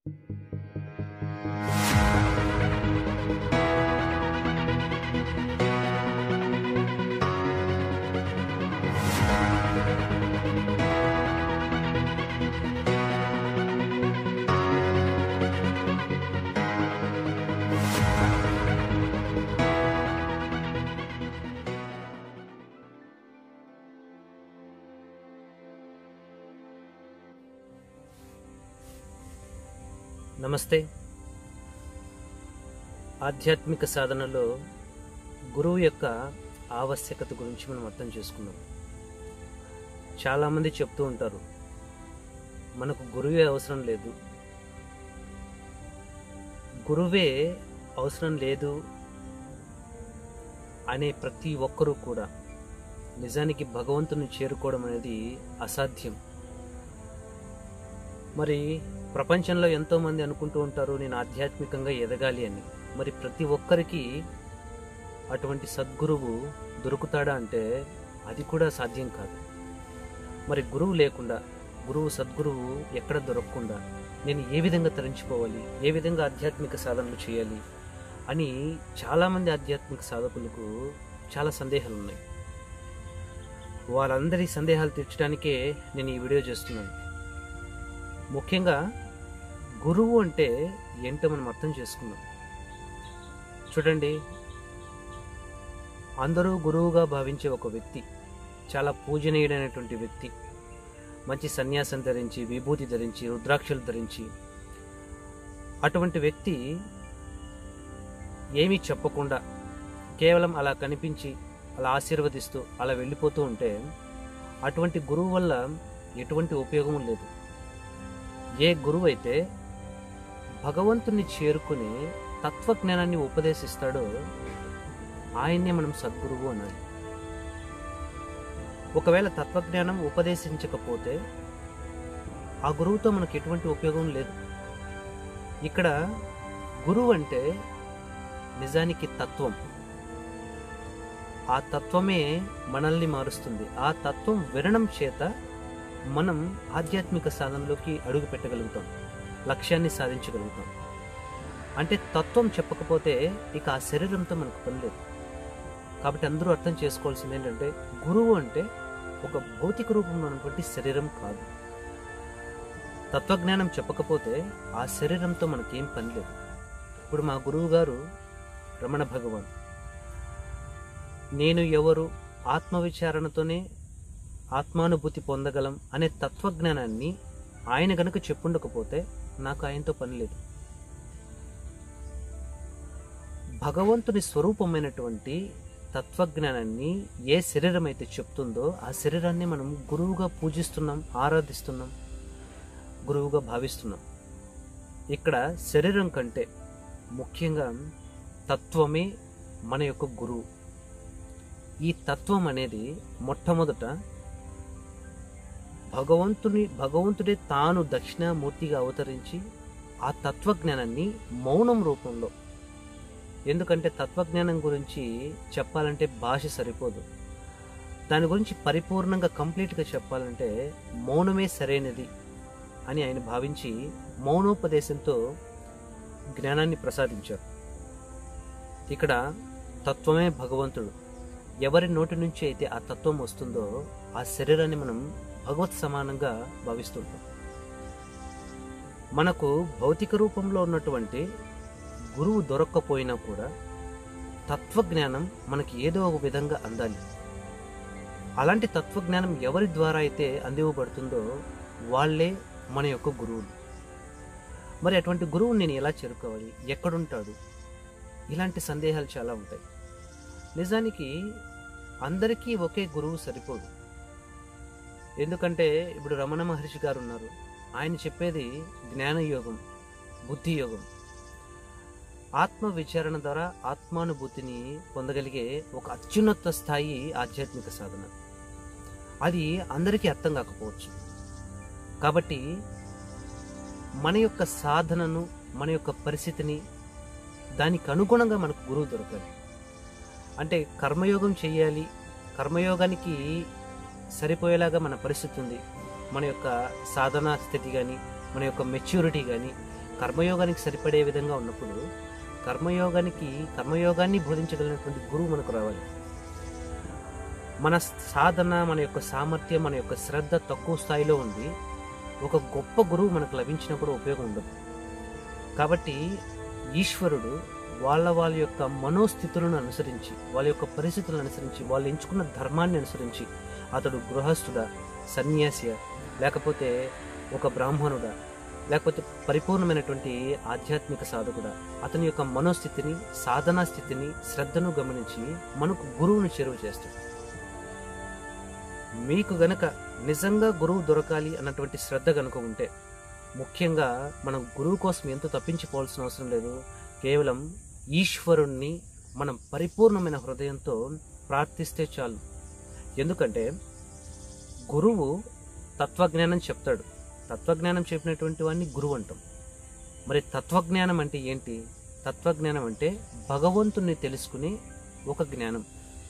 నమస్తే ఆధ్యాత్మిక సాధనలో గురువు యొక్క ఆవశ్యకత గురించి మనం అర్థం చేసుకున్నాం చాలామంది చెప్తూ ఉంటారు మనకు గురువే అవసరం లేదు గురువే అవసరం లేదు అనే ప్రతి ఒక్కరూ కూడా నిజానికి భగవంతుని చేరుకోవడం అనేది అసాధ్యం మరి ప్రపంచంలో ఎంతో మంది అనుకుంటూ ఉంటారు నేను ఆధ్యాత్మికంగా ఎదగాలి అని మరి ప్రతి ఒక్కరికి అటువంటి సద్గురువు దొరుకుతాడా అంటే అది కూడా సాధ్యం కాదు మరి గురువు లేకుండా గురువు సద్గురువు ఎక్కడ దొరకకుండా నేను ఏ విధంగా తరించిపోవాలి ఏ విధంగా ఆధ్యాత్మిక సాధనలు చేయాలి అని చాలామంది ఆధ్యాత్మిక సాధకులకు చాలా సందేహాలు ఉన్నాయి వాళ్ళందరి సందేహాలు తీర్చడానికే నేను ఈ వీడియో చేస్తున్నాను ముఖ్యంగా గురువు అంటే ఏంటో మనం అర్థం చేసుకున్నాం చూడండి అందరూ గురువుగా భావించే ఒక వ్యక్తి చాలా పూజనీయుడైనటువంటి వ్యక్తి మంచి సన్యాసం ధరించి విభూతి ధరించి రుద్రాక్షలు ధరించి అటువంటి వ్యక్తి ఏమీ చెప్పకుండా కేవలం అలా కనిపించి అలా ఆశీర్వదిస్తూ అలా వెళ్ళిపోతూ ఉంటే అటువంటి గురువు వల్ల ఎటువంటి ఉపయోగం లేదు ఏ గురువు అయితే భగవంతుని చేరుకుని తత్వజ్ఞానాన్ని ఉపదేశిస్తాడో ఆయన్నే మనం సద్గురువు అనాలి ఒకవేళ తత్వజ్ఞానం ఉపదేశించకపోతే ఆ గురువుతో మనకు ఎటువంటి ఉపయోగం లేదు ఇక్కడ గురువు అంటే నిజానికి తత్వం ఆ తత్వమే మనల్ని మారుస్తుంది ఆ తత్వం వినడం చేత మనం ఆధ్యాత్మిక సాధనలోకి అడుగు పెట్టగలుగుతాం లక్ష్యాన్ని సాధించగలుగుతాం అంటే తత్వం చెప్పకపోతే ఇక ఆ శరీరంతో మనకు పని లేదు కాబట్టి అందరూ అర్థం చేసుకోవాల్సింది ఏంటంటే గురువు అంటే ఒక భౌతిక రూపంలో ఉన్నటువంటి శరీరం కాదు తత్వజ్ఞానం చెప్పకపోతే ఆ శరీరంతో మనకేం పని లేదు ఇప్పుడు మా గురువు గారు రమణ భగవాన్ నేను ఎవరు ఆత్మవిచారణతోనే ఆత్మానుభూతి పొందగలం అనే తత్వజ్ఞానాన్ని ఆయన గనుక చెప్పుండకపోతే నాకు ఆయనతో పని లేదు భగవంతుని స్వరూపమైనటువంటి తత్వజ్ఞానాన్ని ఏ శరీరం అయితే చెప్తుందో ఆ శరీరాన్ని మనం గురువుగా పూజిస్తున్నాం ఆరాధిస్తున్నాం గురువుగా భావిస్తున్నాం ఇక్కడ శరీరం కంటే ముఖ్యంగా తత్వమే మన యొక్క గురువు ఈ తత్వం అనేది మొట్టమొదట భగవంతుని భగవంతుడే తాను దక్షిణామూర్తిగా అవతరించి ఆ తత్వజ్ఞానాన్ని మౌనం రూపంలో ఎందుకంటే తత్వజ్ఞానం గురించి చెప్పాలంటే భాష సరిపోదు దాని గురించి పరిపూర్ణంగా కంప్లీట్గా చెప్పాలంటే మౌనమే సరైనది అని ఆయన భావించి మౌనోపదేశంతో జ్ఞానాన్ని ప్రసాదించారు ఇక్కడ తత్వమే భగవంతుడు ఎవరి నోటి నుంచి అయితే ఆ తత్వం వస్తుందో ఆ శరీరాన్ని మనం భగవత్ సమానంగా భావిస్తుంటాం మనకు భౌతిక రూపంలో ఉన్నటువంటి గురువు దొరక్కపోయినా కూడా తత్వజ్ఞానం మనకి ఏదో ఒక విధంగా అందాలి అలాంటి తత్వజ్ఞానం ఎవరి ద్వారా అయితే అందివ్వబడుతుందో వాళ్ళే మన యొక్క గురువులు మరి అటువంటి గురువుని నేను ఎలా చేరుకోవాలి ఎక్కడుంటాడు ఇలాంటి సందేహాలు చాలా ఉంటాయి నిజానికి అందరికీ ఒకే గురువు సరిపోదు ఎందుకంటే ఇప్పుడు రమణ మహర్షి గారు ఉన్నారు ఆయన చెప్పేది జ్ఞానయోగం బుద్ధి యోగం ఆత్మ విచారణ ద్వారా ఆత్మానుభూతిని పొందగలిగే ఒక అత్యున్నత స్థాయి ఆధ్యాత్మిక సాధన అది అందరికీ అర్థం కాకపోవచ్చు కాబట్టి మన యొక్క సాధనను మన యొక్క పరిస్థితిని దానికి అనుగుణంగా మనకు గురువు దొరకాలి అంటే కర్మయోగం చేయాలి కర్మయోగానికి సరిపోయేలాగా మన పరిస్థితి ఉంది మన యొక్క సాధనా స్థితి కానీ మన యొక్క మెచ్యూరిటీ కానీ కర్మయోగానికి సరిపడే విధంగా ఉన్నప్పుడు కర్మయోగానికి కర్మయోగాన్ని బోధించగలిగినటువంటి గురువు మనకు రావాలి మన సాధన మన యొక్క సామర్థ్యం మన యొక్క శ్రద్ధ తక్కువ స్థాయిలో ఉంది ఒక గొప్ప గురువు మనకు లభించినప్పుడు ఉపయోగం ఉండదు కాబట్టి ఈశ్వరుడు వాళ్ళ వాళ్ళ యొక్క మనోస్థితులను అనుసరించి వాళ్ళ యొక్క పరిస్థితులను అనుసరించి వాళ్ళు ఎంచుకున్న ధర్మాన్ని అనుసరించి అతడు గృహస్థుడా సన్యాసియా లేకపోతే ఒక బ్రాహ్మణుడా లేకపోతే పరిపూర్ణమైనటువంటి ఆధ్యాత్మిక సాధకుడా అతని యొక్క మనోస్థితిని సాధనా స్థితిని శ్రద్ధను గమనించి మనకు గురువును చేరువ చేస్తాడు మీకు గనక నిజంగా గురువు దొరకాలి అన్నటువంటి శ్రద్ధ గనుక ఉంటే ముఖ్యంగా మనం గురువు కోసం ఎంతో తప్పించిపోవాల్సిన అవసరం లేదు కేవలం ఈశ్వరుణ్ణి మనం పరిపూర్ణమైన హృదయంతో ప్రార్థిస్తే చాలు ఎందుకంటే గురువు తత్వజ్ఞానం చెప్తాడు తత్వజ్ఞానం చెప్పినటువంటి వాడిని గురువు అంటాం మరి తత్వజ్ఞానం అంటే ఏంటి తత్వజ్ఞానం అంటే భగవంతుణ్ణి తెలుసుకునే ఒక జ్ఞానం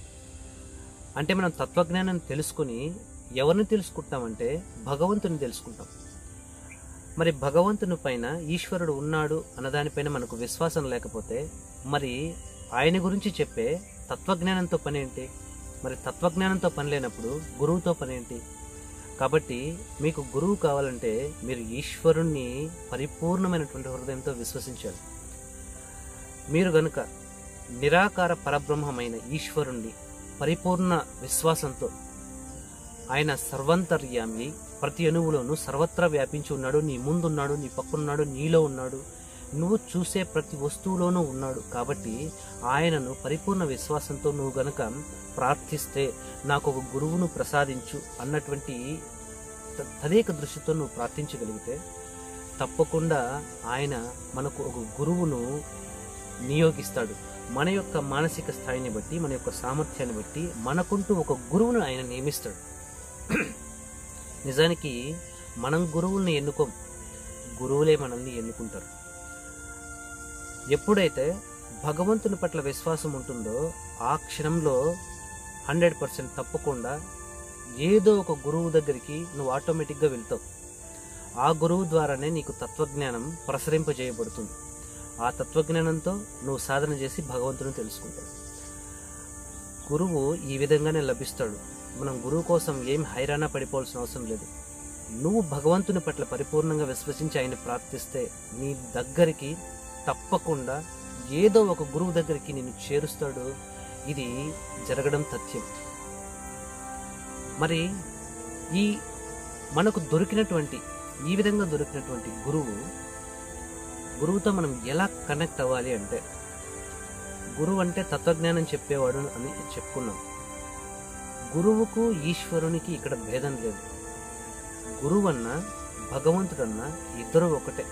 అంటే మనం తత్వజ్ఞానం తెలుసుకుని ఎవరిని తెలుసుకుంటామంటే భగవంతుని తెలుసుకుంటాం మరి భగవంతుని పైన ఈశ్వరుడు ఉన్నాడు అన్నదానిపైన మనకు విశ్వాసం లేకపోతే మరి ఆయన గురించి చెప్పే తత్వజ్ఞానంతో పని ఏంటి మరి తత్వజ్ఞానంతో పని లేనప్పుడు గురువుతో పని ఏంటి కాబట్టి మీకు గురువు కావాలంటే మీరు ఈశ్వరుణ్ణి పరిపూర్ణమైనటువంటి హృదయంతో విశ్వసించాలి మీరు గనుక నిరాకార పరబ్రహ్మమైన ఈశ్వరుణ్ణి పరిపూర్ణ విశ్వాసంతో ఆయన సర్వంతర్యామి ప్రతి అణువులోనూ సర్వత్రా వ్యాపించి ఉన్నాడు నీ ముందున్నాడు నీ పక్కనున్నాడు నీలో ఉన్నాడు నువ్వు చూసే ప్రతి వస్తువులోనూ ఉన్నాడు కాబట్టి ఆయనను పరిపూర్ణ విశ్వాసంతో నువ్వు గనక ప్రార్థిస్తే నాకు ఒక గురువును ప్రసాదించు అన్నటువంటి త- తదేక దృష్టితో నువ్వు ప్రార్థించగలిగితే తప్పకుండా ఆయన మనకు ఒక గురువును నియోగిస్తాడు మన యొక్క మానసిక స్థాయిని బట్టి మన యొక్క సామర్థ్యాన్ని బట్టి మనకుంటూ ఒక గురువును ఆయన నియమిస్తాడు నిజానికి మనం గురువుల్ని ఎన్నుకోం గురువులే మనల్ని ఎన్నుకుంటారు ఎప్పుడైతే భగవంతుని పట్ల విశ్వాసం ఉంటుందో ఆ క్షణంలో హండ్రెడ్ పర్సెంట్ తప్పకుండా ఏదో ఒక గురువు దగ్గరికి నువ్వు ఆటోమేటిక్గా వెళ్తావు ఆ గురువు ద్వారానే నీకు తత్వజ్ఞానం ప్రసరింపజేయబడుతుంది ఆ తత్వజ్ఞానంతో నువ్వు సాధన చేసి భగవంతుని తెలుసుకుంటావు గురువు ఈ విధంగానే లభిస్తాడు మనం గురువు కోసం ఏం హైరాణ పడిపోవాల్సిన అవసరం లేదు నువ్వు భగవంతుని పట్ల పరిపూర్ణంగా విశ్వసించి ఆయన ప్రార్థిస్తే నీ దగ్గరికి తప్పకుండా ఏదో ఒక గురువు దగ్గరికి నిన్ను చేరుస్తాడు ఇది జరగడం తథ్యం మరి ఈ మనకు దొరికినటువంటి ఈ విధంగా దొరికినటువంటి గురువు గురువుతో మనం ఎలా కనెక్ట్ అవ్వాలి అంటే గురువు అంటే తత్వజ్ఞానం చెప్పేవాడు అని చెప్పుకున్నాం గురువుకు ఈశ్వరునికి ఇక్కడ భేదం లేదు గురువు అన్న భగవంతుడన్న ఇద్దరు ఒకటే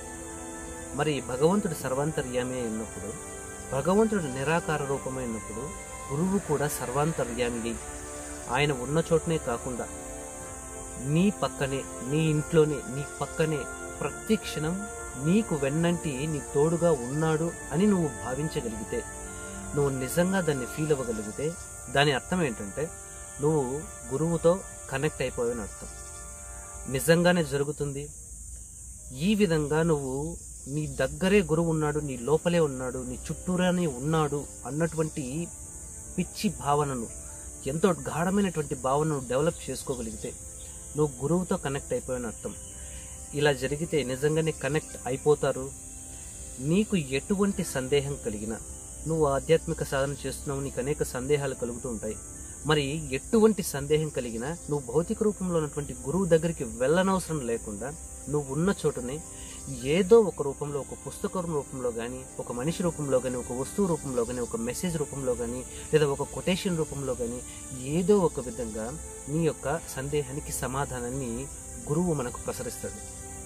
మరి భగవంతుడు సర్వాంతర్యామి అయి ఉన్నప్పుడు భగవంతుడు నిరాకార రూపమై ఉన్నప్పుడు గురువు కూడా సర్వాంతర్యామి ఆయన ఉన్న చోటనే కాకుండా నీ పక్కనే నీ ఇంట్లోనే నీ పక్కనే ప్రతి క్షణం నీకు వెన్నంటి నీ తోడుగా ఉన్నాడు అని నువ్వు భావించగలిగితే నువ్వు నిజంగా దాన్ని ఫీల్ అవ్వగలిగితే దాని అర్థం ఏంటంటే నువ్వు గురువుతో కనెక్ట్ అయిపోయావని అర్థం నిజంగానే జరుగుతుంది ఈ విధంగా నువ్వు నీ దగ్గరే గురువు ఉన్నాడు నీ లోపలే ఉన్నాడు నీ చుట్టూరానే ఉన్నాడు అన్నటువంటి పిచ్చి భావనను ఎంతో గాఢమైనటువంటి భావనను డెవలప్ చేసుకోగలిగితే నువ్వు గురువుతో కనెక్ట్ అయిపోయావని అర్థం ఇలా జరిగితే నిజంగానే కనెక్ట్ అయిపోతారు నీకు ఎటువంటి సందేహం కలిగినా నువ్వు ఆధ్యాత్మిక సాధన చేస్తున్నావు నీకు అనేక సందేహాలు కలుగుతూ ఉంటాయి మరి ఎటువంటి సందేహం కలిగినా నువ్వు భౌతిక రూపంలో ఉన్నటువంటి గురువు దగ్గరికి వెళ్ళనవసరం లేకుండా నువ్వు ఉన్న చోటునే ఏదో ఒక రూపంలో ఒక పుస్తకం రూపంలో కానీ ఒక మనిషి రూపంలో కానీ ఒక వస్తువు రూపంలో కానీ ఒక మెసేజ్ రూపంలో కానీ లేదా ఒక కొటేషన్ రూపంలో కానీ ఏదో ఒక విధంగా నీ యొక్క సందేహానికి సమాధానాన్ని గురువు మనకు ప్రసరిస్తాడు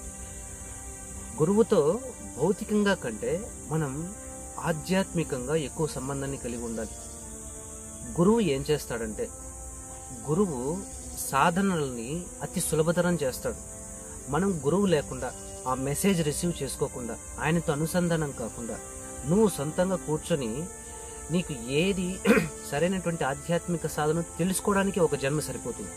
గురువుతో భౌతికంగా కంటే మనం ఆధ్యాత్మికంగా ఎక్కువ సంబంధాన్ని కలిగి ఉండాలి గురువు ఏం చేస్తాడంటే గురువు సాధనల్ని అతి సులభతరం చేస్తాడు మనం గురువు లేకుండా ఆ మెసేజ్ రిసీవ్ చేసుకోకుండా ఆయనతో అనుసంధానం కాకుండా నువ్వు సొంతంగా కూర్చొని నీకు ఏది సరైనటువంటి ఆధ్యాత్మిక సాధన తెలుసుకోవడానికి ఒక జన్మ సరిపోతుంది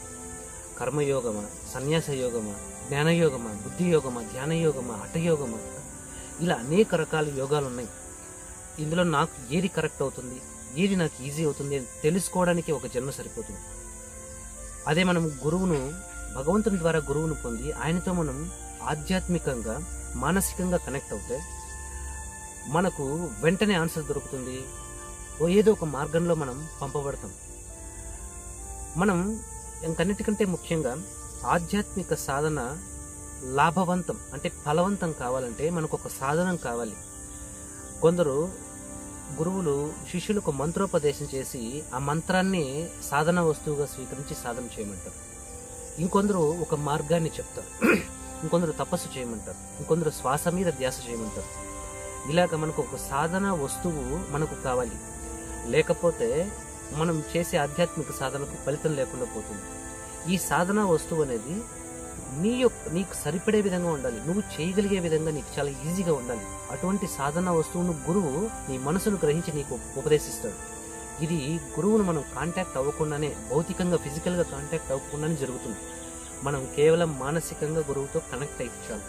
కర్మయోగమా సన్యాస యోగమా జ్ఞానయోగమా బుద్ధి యోగమా ధ్యాన యోగమా హఠయోగమా ఇలా అనేక రకాల యోగాలు ఉన్నాయి ఇందులో నాకు ఏది కరెక్ట్ అవుతుంది ఏది నాకు ఈజీ అవుతుంది అని తెలుసుకోవడానికి ఒక జన్మ సరిపోతుంది అదే మనం గురువును భగవంతుని ద్వారా గురువును పొంది ఆయనతో మనం ఆధ్యాత్మికంగా మానసికంగా కనెక్ట్ అవుతే మనకు వెంటనే ఆన్సర్ దొరుకుతుంది ఓ ఏదో ఒక మార్గంలో మనం పంపబడతాం మనం ఇంకన్నిటికంటే ముఖ్యంగా ఆధ్యాత్మిక సాధన లాభవంతం అంటే ఫలవంతం కావాలంటే మనకు ఒక సాధనం కావాలి కొందరు గురువులు శిష్యులకు మంత్రోపదేశం చేసి ఆ మంత్రాన్ని సాధన వస్తువుగా స్వీకరించి సాధన చేయమంటారు ఇంకొందరు ఒక మార్గాన్ని చెప్తారు ఇంకొందరు తపస్సు చేయమంటారు ఇంకొందరు శ్వాస మీద ధ్యాస చేయమంటారు ఇలాగ మనకు ఒక సాధన వస్తువు మనకు కావాలి లేకపోతే మనం చేసే ఆధ్యాత్మిక సాధనకు ఫలితం లేకుండా పోతుంది ఈ సాధన వస్తువు అనేది నీ యొక్క నీకు సరిపడే విధంగా ఉండాలి నువ్వు చేయగలిగే విధంగా నీకు చాలా ఈజీగా ఉండాలి అటువంటి సాధన వస్తువును గురువు నీ మనసును గ్రహించి నీకు ఉపదేశిస్తాడు ఇది గురువును మనం కాంటాక్ట్ అవ్వకుండానే భౌతికంగా ఫిజికల్గా కాంటాక్ట్ అవ్వకుండానే జరుగుతుంది మనం కేవలం మానసికంగా గురువుతో కనెక్ట్ అయితే చాలు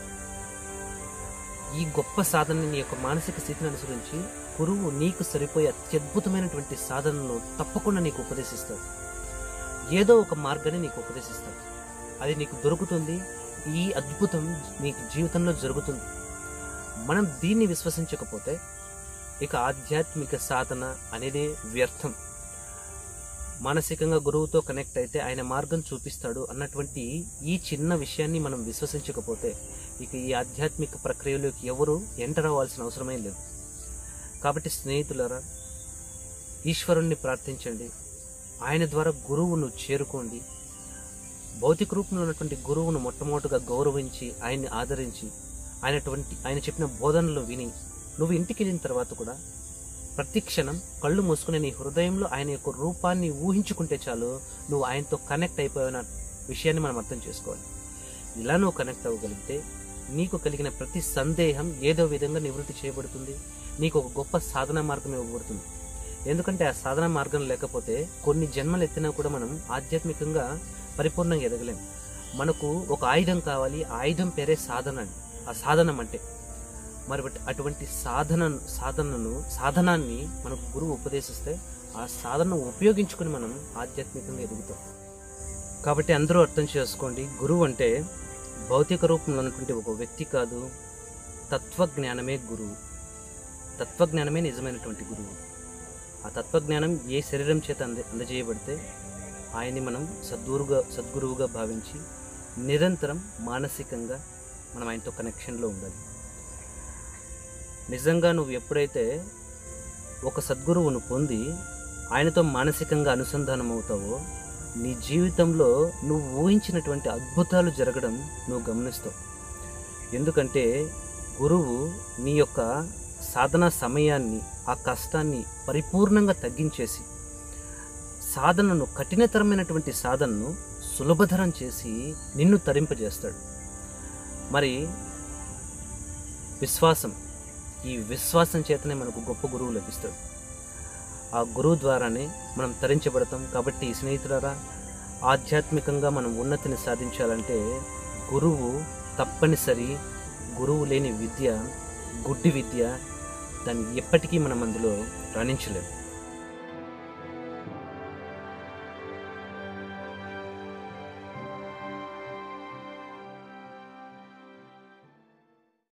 ఈ గొప్ప సాధనని నీ యొక్క మానసిక స్థితిని అనుసరించి గురువు నీకు సరిపోయే అత్యద్భుతమైనటువంటి సాధనను తప్పకుండా నీకు ఉపదేశిస్తాడు ఏదో ఒక మార్గాన్ని నీకు ఉపదేశిస్తాడు అది నీకు దొరుకుతుంది ఈ అద్భుతం నీకు జీవితంలో జరుగుతుంది మనం దీన్ని విశ్వసించకపోతే ఇక ఆధ్యాత్మిక సాధన అనేది వ్యర్థం మానసికంగా గురువుతో కనెక్ట్ అయితే ఆయన మార్గం చూపిస్తాడు అన్నటువంటి ఈ చిన్న విషయాన్ని మనం విశ్వసించకపోతే ఇక ఈ ఆధ్యాత్మిక ప్రక్రియలోకి ఎవరు ఎంటర్ అవ్వాల్సిన అవసరమే లేదు కాబట్టి స్నేహితులారా ఈశ్వరుణ్ణి ప్రార్థించండి ఆయన ద్వారా గురువును చేరుకోండి భౌతిక రూపంలో ఉన్నటువంటి గురువును మొట్టమొదటిగా గౌరవించి ఆయన్ని ఆదరించి ఆయనటువంటి ఆయన చెప్పిన బోధనలు విని నువ్వు ఇంటికి వెళ్ళిన తర్వాత కూడా ప్రతి క్షణం కళ్ళు మూసుకుని నీ హృదయంలో ఆయన యొక్క రూపాన్ని ఊహించుకుంటే చాలు నువ్వు ఆయనతో కనెక్ట్ అయిపోయిన విషయాన్ని మనం అర్థం చేసుకోవాలి ఇలా నువ్వు కనెక్ట్ అవ్వగలిగితే నీకు కలిగిన ప్రతి సందేహం ఏదో విధంగా నివృత్తి చేయబడుతుంది నీకు ఒక గొప్ప సాధన మార్గం ఇవ్వబడుతుంది ఎందుకంటే ఆ సాధన మార్గం లేకపోతే కొన్ని జన్మలు ఎత్తినా కూడా మనం ఆధ్యాత్మికంగా పరిపూర్ణంగా ఎదగలేం మనకు ఒక ఆయుధం కావాలి ఆ ఆయుధం పేరే సాధన అండి ఆ సాధనం అంటే మరి బట్ అటువంటి సాధన సాధనను సాధనాన్ని మనకు గురువు ఉపదేశిస్తే ఆ సాధనను ఉపయోగించుకుని మనం ఆధ్యాత్మికంగా ఎదుగుతాం కాబట్టి అందరూ అర్థం చేసుకోండి గురువు అంటే భౌతిక రూపంలో ఉన్నటువంటి ఒక వ్యక్తి కాదు తత్వజ్ఞానమే గురువు తత్వజ్ఞానమే నిజమైనటువంటి గురువు ఆ తత్వజ్ఞానం ఏ శరీరం చేత అంద అందజేయబడితే ఆయన్ని మనం సద్గురుగా సద్గురువుగా భావించి నిరంతరం మానసికంగా మనం ఆయనతో కనెక్షన్లో ఉండాలి నిజంగా నువ్వు ఎప్పుడైతే ఒక సద్గురువును పొంది ఆయనతో మానసికంగా అనుసంధానం అవుతావో నీ జీవితంలో నువ్వు ఊహించినటువంటి అద్భుతాలు జరగడం నువ్వు గమనిస్తావు ఎందుకంటే గురువు నీ యొక్క సాధన సమయాన్ని ఆ కష్టాన్ని పరిపూర్ణంగా తగ్గించేసి సాధనను కఠినతరమైనటువంటి సాధనను సులభతరం చేసి నిన్ను తరింపజేస్తాడు మరి విశ్వాసం ఈ విశ్వాసం చేతనే మనకు గొప్ప గురువు లభిస్తాడు ఆ గురువు ద్వారానే మనం తరించబడతాం కాబట్టి స్నేహితులారా ఆధ్యాత్మికంగా మనం ఉన్నతిని సాధించాలంటే గురువు తప్పనిసరి గురువు లేని విద్య గుడ్డి విద్య దాన్ని ఎప్పటికీ మనం అందులో రాణించలేము